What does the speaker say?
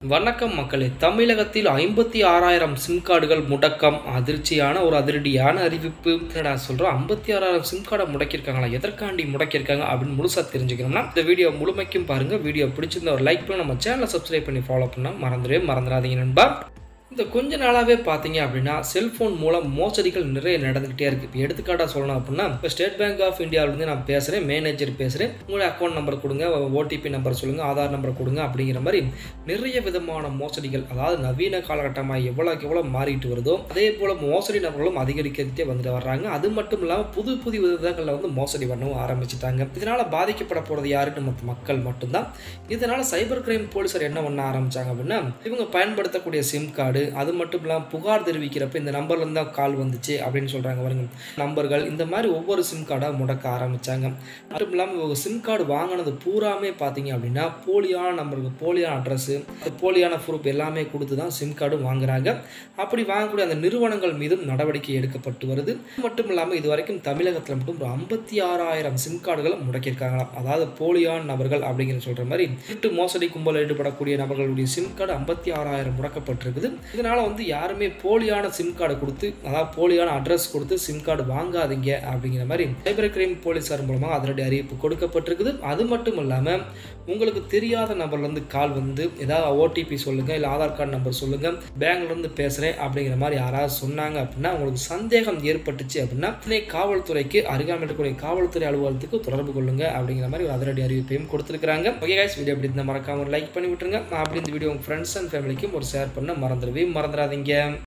வணக்கம் மக்களே தமிழகத்தில் ஐம்பத்தி ஆறாயிரம் சிம் கார்டுகள் முடக்கம் அதிர்ச்சியான ஒரு அதிரடியான அறிவிப்பு என்னடா சொல்கிறோம் ஐம்பத்தி ஆறாயிரம் சிம் கார்டை முடக்கியிருக்காங்களா எதற்காண்டி முடக்கியிருக்காங்க அப்படின்னு முழுசாக தெரிஞ்சுக்கணும்னா இந்த வீடியோ முழுமைக்கும் பாருங்க வீடியோ பிடிச்சிருந்த ஒரு லைக் பண்ணி நம்ம சேனலை சப்ஸ்கிரைப் பண்ணி ஃபாலோ பண்ணால் மறந்துடவே மறந்துடாதீங்க நண்பா இந்த கொஞ்ச நாளாகவே பார்த்தீங்க அப்படின்னா செல்ஃபோன் மூலம் மோசடிகள் நிறைய நடந்துகிட்டே இருக்குது இப்போ எடுத்துக்காட்டாக சொல்லணும் அப்படின்னா இப்போ ஸ்டேட் பேங்க் ஆஃப் இந்தியாவிலேருந்து நான் பேசுகிறேன் மேனேஜர் பேசுகிறேன் உங்களுடைய அக்கௌண்ட் நம்பர் கொடுங்க ஓடிபி நம்பர் சொல்லுங்கள் ஆதார் நம்பர் கொடுங்க அப்படிங்கிற மாதிரி நிறைய விதமான மோசடிகள் அதாவது நவீன காலகட்டமாக எவ்வளோக்கு எவ்வளோ மாறிட்டு வருதோ அதே போல் மோசடி நபர்களும் அதிகரிக்கிறதே வந்துட்டு வர்றாங்க அது மட்டும் இல்லாமல் புது புது விதங்களில் வந்து மோசடி பண்ணவும் ஆரம்பிச்சிட்டாங்க இதனால் பாதிக்கப்பட போகிறது யாரு நம்ம மக்கள் மட்டும்தான் இதனால் சைபர் கிரைம் போலீஸார் என்ன பண்ண ஆரம்பிச்சாங்க அப்படின்னா இவங்க பயன்படுத்தக்கூடிய சிம் கார்டு அது மட்டும் இல்லாமல் புகார் தெரிவிக்கிறப்ப இந்த நம்பர்லேருந்து தான் கால் வந்துச்சு அப்படின்னு சொல்கிறாங்க பாருங்க நம்பர்கள் இந்த மாதிரி ஒவ்வொரு சிம் கார்டாக முடக்க ஆரம்பித்தாங்க மட்டும் இல்லாமல் இவங்க சிம் கார்டு வாங்கினது பூராமே பார்த்தீங்க அப்படின்னா போலியான நம்பருக்கு போலியான அட்ரஸ்ஸு போலியான ப்ரூஃப் எல்லாமே கொடுத்து தான் சிம் கார்டு வாங்குறாங்க அப்படி வாங்கக்கூடிய அந்த நிறுவனங்கள் மீதும் நடவடிக்கை எடுக்கப்பட்டு வருது அது மட்டும் இல்லாமல் இது வரைக்கும் தமிழகத்தில் மட்டும் ஒரு ஐம்பத்தி ஆறாயிரம் சிம் கார்டுகளை முடக்கியிருக்காங்களாம் அதாவது போலியான நபர்கள் அப்படிங்கிற சொல்கிற மாதிரி திருட்டு மோசடி கும்பல் ஈடுபடக்கூடிய நபர்களுடைய சிம் கார்டு ஐம்பத்தி ஆறாயிரம் முடக்கப்பட்டிருக்குது இதனால் வந்து யாருமே போலியான சிம் கார்டு கொடுத்து அதாவது போலியான அட்ரஸ் கொடுத்து சிம் கார்டு வாங்காதீங்க அப்படிங்கிற மாதிரி சைபர் கிரைம் போலீஸார் மூலமாக அதிரடி அறிவிப்பு கொடுக்கப்பட்டிருக்குது அது மட்டும் இல்லாமல் உங்களுக்கு தெரியாத நபர்லேருந்து கால் வந்து ஏதாவது ஓடிபி சொல்லுங்கள் இல்லை ஆதார் கார்டு நம்பர் சொல்லுங்கள் பேங்க்லேருந்து பேசுகிறேன் அப்படிங்கிற மாதிரி யாராவது சொன்னாங்க அப்படின்னா உங்களுக்கு சந்தேகம் ஏற்பட்டுச்சு அப்படின்னா உடனே காவல்துறைக்கு அருகாமையில் இருக்கக்கூடிய காவல்துறை அலுவலகத்துக்கு தொடர்பு கொள்ளுங்க அப்படிங்கிற மாதிரி ஒரு அதிரடி அறிவிப்பையும் கொடுத்துருக்காங்க ஓகே கைஸ் வீடியோ எப்படி இருந்தால் மறக்காம லைக் பண்ணி விட்டுருங்க அப்படி இந்த வீடியோ உங்கள் ஃப்ரெண்ட்ஸ் அண்ட் ஃபேமிலிக்கும் ஒரு ஷேர் பண்ண மறந்துடுவே மறந்துடாதீங்க